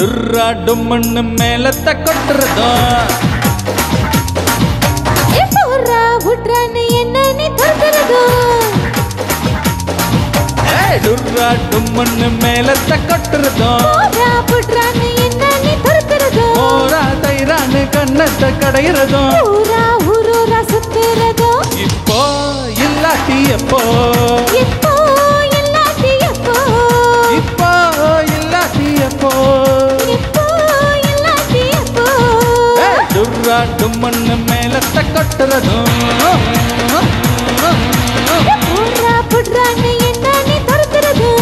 டுர்ரா டும்முன்னு மேலத்த கொட்டுறதும் ஏ போறா விட்றான்னு என்ன நீ துரத்துறதோ ஏய், டுர்ரா டும்முன்னு மேலத்த கொட்டுறதும் போறா விட்றான்னு என்ன நீ துரத்துறதோ மோரா தைரான்னு கண்ணத்தை கடையிறதும் ஊரா ஊரூரா சுத்துறதோ இப்போ இல்லாட்டி எப்போ இப்போ இல்லாட்டி எப்போ இப்போ இல்லாட்டி எப்போ இப்போ இல்லாட்டி எப்போ ஏய், டுர்ரா டும்முன்னு மேலத்த கொட்டுறதும் ஏ போறா விட்றான்னு என்ன நீ துரத்துறதோ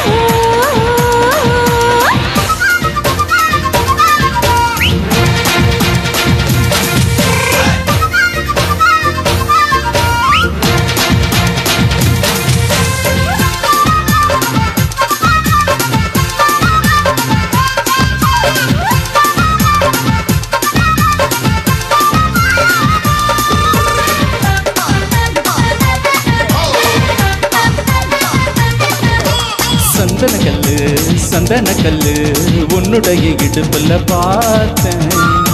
சந்தன கல்லு சந்தன கல்லு உன்னுடைய இடுப்புல பார்த்தேன்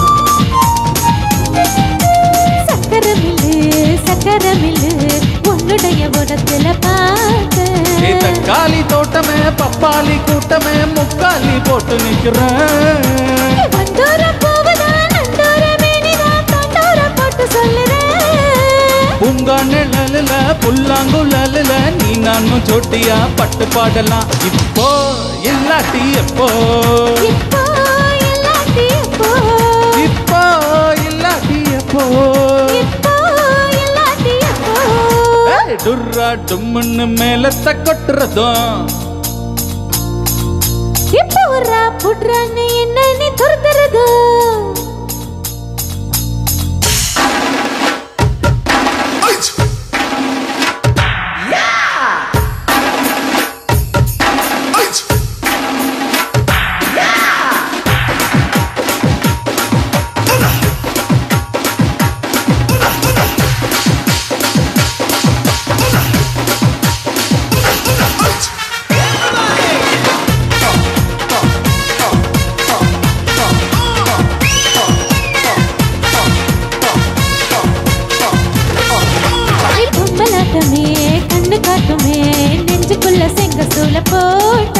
சக்கரமில்லு சக்கரமில்லு உன்னுடைய உடத்துல ஏ பார்த்தேன் தக்காளி தோட்டமே பப்பாளி கூட்டமே முக்காலி போட்டு நிக்கிறேன் வண்டோர போவதா நண்டோர மேனிதா தண்டோர போட்டு சொல்லுறேன் பூங்கா நிழலுல புல்லாங்குழலுல நீ நானும் சோட்டியா பட்டு பாடலாம் இப்போ இல்லாட்டி எப்போ இப்போ இல்லாட்டி எப்போ இப்போ இல்லாட்டி எப்போ இப்போ இல்லாட்டி எப்போ ஏய், டுர்ரா டும்முன்னு மேலத்த கொட்டுறதும் இப்போ ஒரு புட்றான்னு என்ன நீ துரத்துறது ஐ பொம்மலாட்டமே கண்ணு காட்டுமே நெஞ்சுக்குள்ள செங்க சூல போட்ட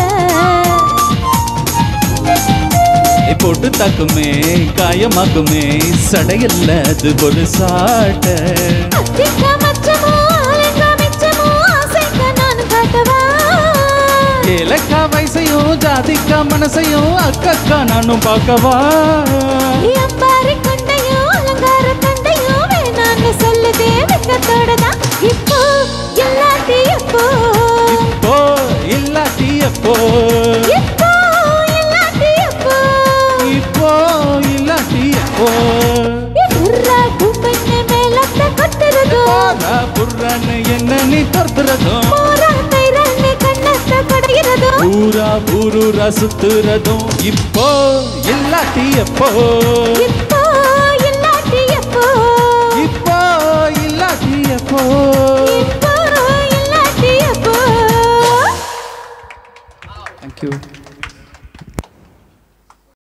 ஏ, போட்டு தாக்குமே காயமாக்குமே சடையல்ல அது ஒரு சாட்ட அத்திக்கா மச்சமோ ஆலங்கா மிச்சமோ ஆசைக்க நான் காட்டவா ஏலக்கா வயசையும் ஜாதிக்கா மனசையும் அக்கக்கா நானும் பார்க்கவா அம்பாரி கொண்டையோ அலங்கார தண்டையோ வேணான்னு சொல்லுதே வெக்கத்தோட தான் இப்போ இல்லாட்டி எப்போ இப்போ இல்லாட்டி எப்போ இப்போ இல்லாட்டி எப்போ இப்போ இல்லாட்டி எப்போ உர்ரா கும்பன்னு மேலத்த கொட்டுறதோ போடா புர்ரான்னு என்ன நீ துரத்துறதும் போரா தைரன்னு கண்ணத்த படைகிறதோ ஊரா ஊரூரா சுத்துறதும் இப்போ இல்லாட்டி எப்போ இப்போ இல்லாட்டி எப்போ இப்போ இல்லாட்டி எப்போ இப்போ இல்லாட்டி எப்போ தேங்க்யூ